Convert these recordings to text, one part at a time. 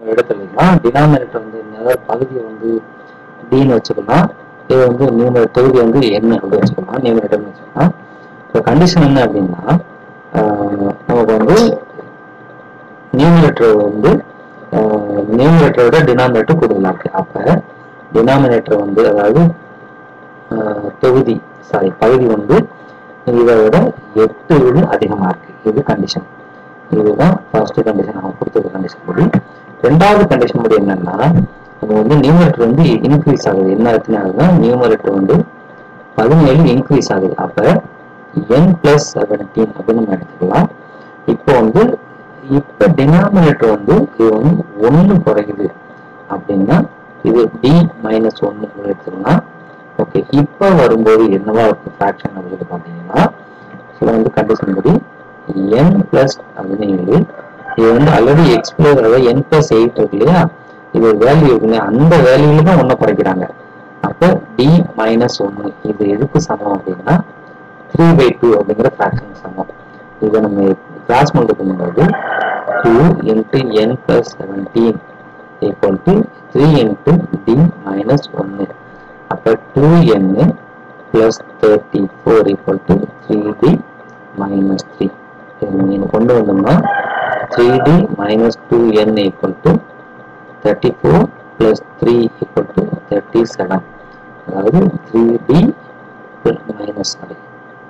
எடுத்துக்கலாம் டினாமினேட்டர் வந்து அதாவது பகுதியை வந்து டின்னு வச்சுக்கலாம் இது வந்து நியூமரேட் தொகுதி வந்து என்ன அப்படி வச்சுக்கலாம் நியூமரேட்டர்னு வச்சுக்கலாம் இப்போ கண்டிஷன் என்ன அப்படின்னா ஆஹ் நமக்கு வந்து நியூமரேட்டர் வந்து நியூமரேட்டரோட டினாமினேட்டர் கூடுதலாக இருக்கு அப்போ டினாமினேட்டர் வந்து அதாவது ஆஹ் தொகுதி சாரி பகுதி வந்து இதை விட எட்டு விட அதிகமாக இருக்கு இது கண்டிஷன் இதுதான் ஃபர்ஸ்ட் கண்டிஷன் அவங்க கொடுத்துருக்க கண்டிஷன் படி ரெண்டாவது கண்டிஷன் படி என்னன்னா நம்ம வந்து நியூமரேட்டர் வந்து இன்க்ரீஸ் ஆகுது என்ன ஆகுதுன்னா நியூமரேட்டர் வந்து பதினேழு இன்க்ரீஸ் ஆகுது அப்ப என் பிளஸ் செவன்டீன் அப்படின்னு நம்ம எடுத்துக்கலாம் இப்போ வந்து இப்போ டினாமினேட்டர் வந்து இது வந்து ஒன்று குறையுது அப்படின்னா இது டி மைனஸ் ஒன்று எடுத்துக்கலாம் ஓகே இப்போ வரும்போது என்னவா இருக்கு ஃப்ராக்ஷன் அப்படின்னு பார்த்தீங்கன்னா ஸோ வந்து கண்டிஷன் படி n பிளஸ் பதினேழு இது வந்து ஆல்ரெடி எக்ஸ்ப்ளோர் அதாவது n பிளஸ் எயிட் இருக்கு இல்லையா இது வேல்யூ இருக்குங்க அந்த வேல்யூல தான் ஒன்றை குறைக்கிறாங்க அப்போ டி மைனஸ் ஒன்று இது எதுக்கு சமம் அப்படின்னா த்ரீ பை டூ அப்படிங்கிற ஃப்ராக்ஷன் சமம் இதை நம்ம கிளாஸ் மல்டி பண்ணும்போது two into N plus seventeen equal to three into T minus ஒன்று அப்போ two N plus thirty four equal to three T minus three நீங்கள் கொண்டு வந்தோம்னா three T minus two N equal to thirty four plus three equal to thirty seven அதாவது three T minus sorry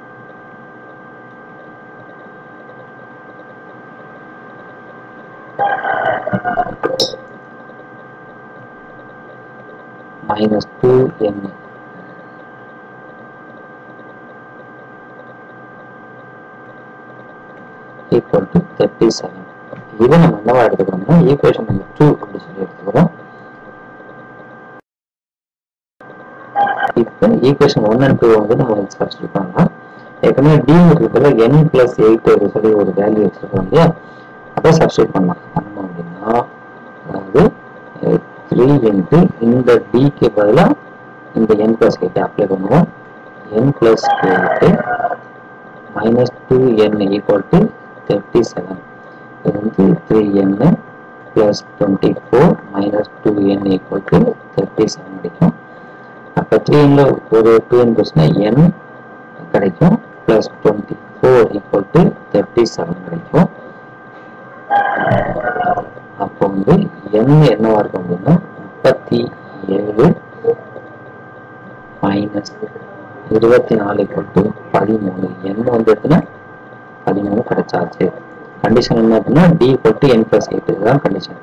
minus two N equal to thirty seven இதை நம்ம என்னவா எடுத்துக்கிறோம்னா equation number two அப்படி சொல்லி எடுத்துக்கிறோம் இப்போ ஈக்குவேஷன் ஒன் அண்ட் டூ வந்து நம்ம சப்ஸ்டியூட் பண்ணலாம் ஏற்கனவே டி இருக்கிறதுல என் பிளஸ் எயிட் அப்படி சொல்லி ஒரு வேல்யூ வச்சிருக்கோம் இல்லையா அதை சப்ஸ்டியூட் பண்ணலாம் பண்ணோம் அப்படின்னா அதாவது த்ரீ இன்ட்டு இந்த டிக்கு பதிலாக இந்த என் பிளஸ் எயிட்டை அப்ளை பண்ணுவோம் N plus eight minus two N equal to thirty seven இது வந்து three N plus twenty four minus two N equal to thirty seven கிடைக்கும் அப்போ த்ரீ என்ல ஒரு டூ என் ப்ளஸ்னா என் கிடைக்கும் plus twenty four equal to thirty seven கிடைக்கும் அப்போ வந்து என் என்னவா இருக்கும் அப்படின்னா முப்பத்தி ஏழு மைனஸ் இருபத்தி நாலு ஈக்குவல் டு பதிமூணு என் வந்து எத்தனை பதிமூணு கிடைச்சாச்சு கண்டிஷன் என்ன அப்படின்னா T equal to N plus eight இதுதான் condition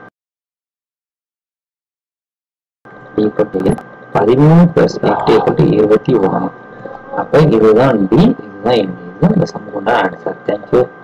T equal to N பதிமூணு பிளஸ் எயிட் ஈக்குவல் டு இருபத்தி ஒன்று அப்போ இதுதான் டி இதுதான் என் இதுதான் இந்த சமூகம் ஆன்சர் தேங்க்யூ